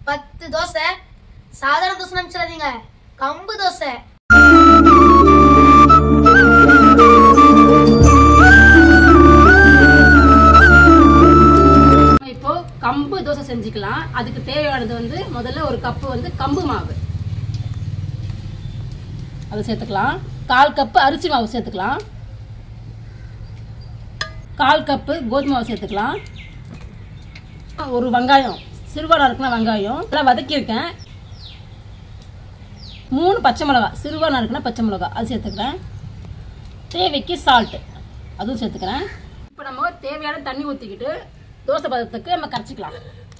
பத்து தோசை சாதாரண தோசை நினைச்சிடாதீங்க கம்பு தோசை நம்ம இப்போ கம்பு தோசை செஞ்சுக்கலாம் அதுக்கு தேவையானது வந்து முதல்ல ஒரு கப்பு வந்து கம்பு மாவு அதை சேர்த்துக்கலாம் கால் கப்பு அரிசி மாவு சேர்த்துக்கலாம் கால் கப்பு கோதுமை மாவு சேர்த்துக்கலாம் ஒரு வெங்காயம் சிறுவாடா இருக்குன்னா வெங்காயம் நல்லா வதக்கியிருக்கேன் மூணு பச்சை மிளகா சிறுவாடா இருக்குன்னா பச்சை மிளகா அது சேர்த்துக்கிறேன் தேவைக்கு சால்ட்டு அதுவும் சேர்த்துக்கிறேன் இப்போ நம்ம தேவையான தண்ணி ஊற்றிக்கிட்டு தோசை பதத்துக்கு நம்ம கரைச்சிக்கலாம்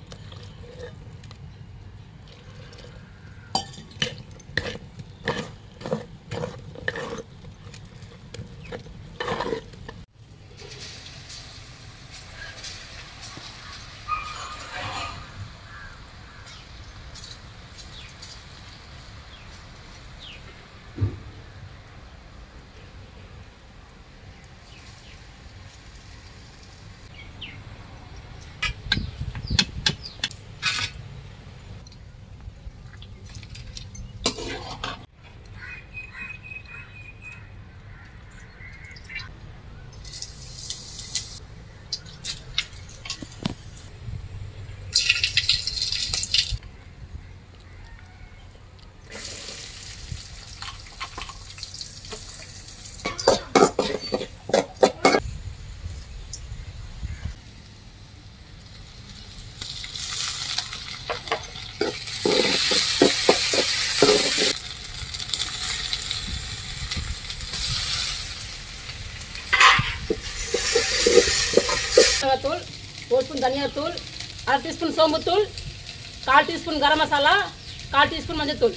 மிளகாத்தூள் ஒரு ஸ்பூன் தனியாத்தூள் அரை டீஸ்பூன் சோம்புத்தூள் கால் டீஸ்பூன் கரம் மசாலா கால் டீஸ்பூன் மஞ்சள்தூள்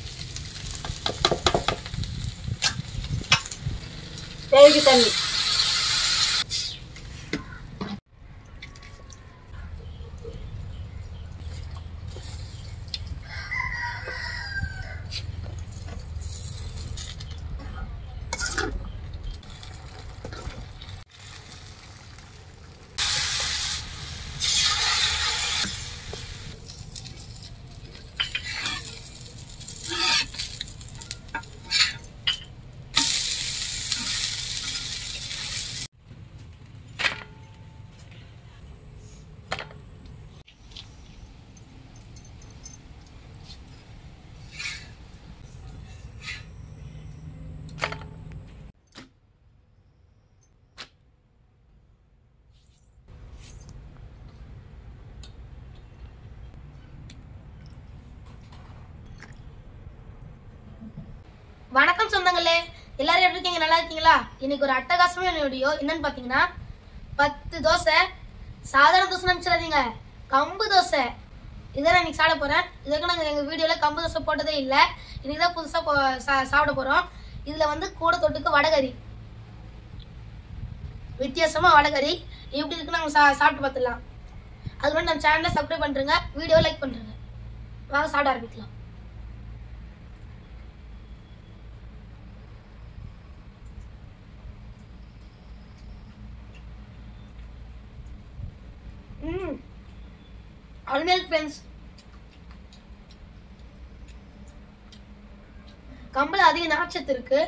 தேவைக்கு தண்ணி வணக்கம் சொந்தங்களே எல்லாரும் எப்படி இருக்கீங்க நல்லா இருக்கீங்களா இன்னைக்கு ஒரு அட்டகாசமான வீடியோ என்னன்னு பாத்தீங்கன்னா பத்து தோசை சாதாரண தோசை நினைச்சிடாதீங்க கம்பு தோசை இதை நான் இன்னைக்கு சாப்பிட போறேன் இதுக்கு நாங்கள் எங்கள் வீடியோவில் கம்பு தோசை போட்டதே இல்லை இன்னைக்கு தான் புதுசாக சாப்பிட போகிறோம் இதில் வந்து கூட தொட்டுக்கு வடகறி வித்தியாசமாக வடகறி எப்படி இருக்குன்னு நாங்கள் சா சாப்பிட்டு பார்த்துடலாம் அது மாதிரி நம்ம சேனலை சப்ஸ்கிரைப் பண்ணுறேங்க வீடியோ லைக் பண்ணுறேங்க வாங்க சாப்பிட ஆரம்பிக்கலாம் ம் அருமையாக ஃப்ரெண்ட்ஸ் கம்பள அதிக நாச்சத்து இருக்கு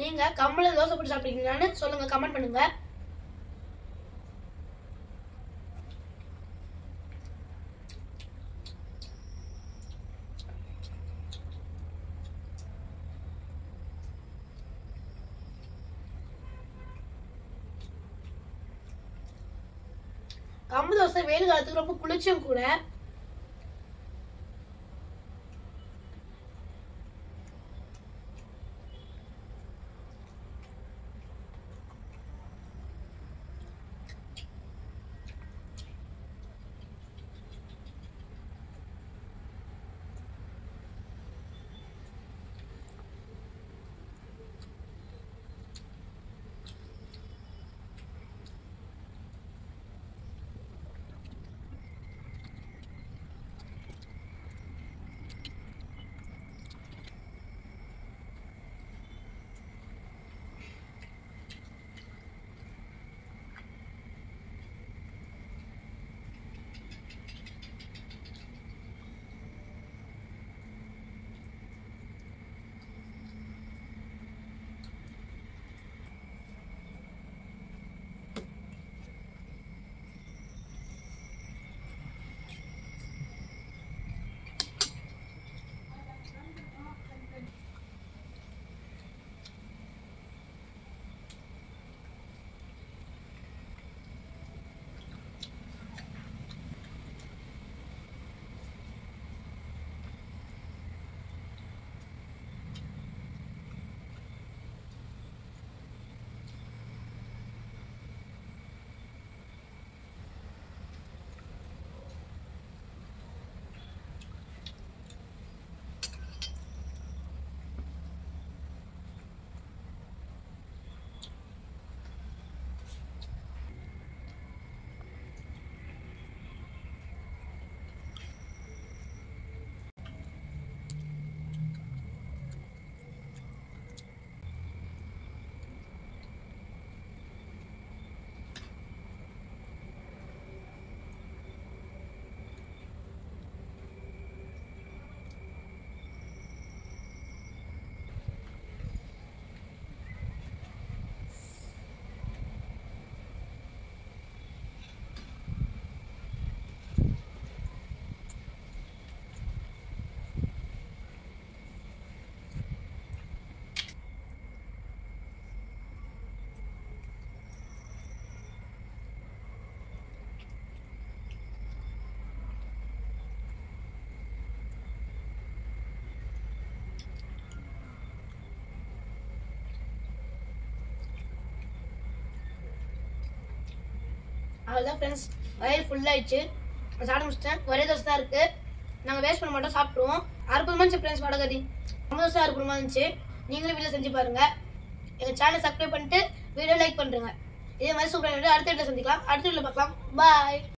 நீங்க கம்பள தோசை போட்டு சாப்பிட்டீங்களான்னு சொல்லுங்க கமெண்ட் பண்ணுங்க கம்பு தோசை வெயில் காலத்துக்கு ரொம்ப குளிர்ச்சியும் கூட அவ்வளோதான் ஃப்ரெண்ட்ஸ் வயிறு ஃபுல்லாகிடுச்சு நான் சாப்பிட முடிச்சிட்டேன் ஒரே தோசை தான் இருக்குது நாங்கள் வேஸ்ட் பண்ண மாட்டோம் சாப்பிட்ருவோம் அற்புதமாக இருந்துச்சு ஃப்ரெண்ட்ஸ் வடகதி ரொம்ப தோசை அற்புதமாக இருந்துச்சு நீங்களும் வீட்டில் செஞ்சு பாருங்கள் எங்கள் சேனலை சப்ஸ்கிரைப் பண்ணிட்டு வீடியோ லைக் பண்ணுறேங்க இதே மாதிரி சூப்பராக அடுத்த வீட்டில் சந்திக்கலாம் அடுத்த வீட்டில் பார்க்கலாம் பாய்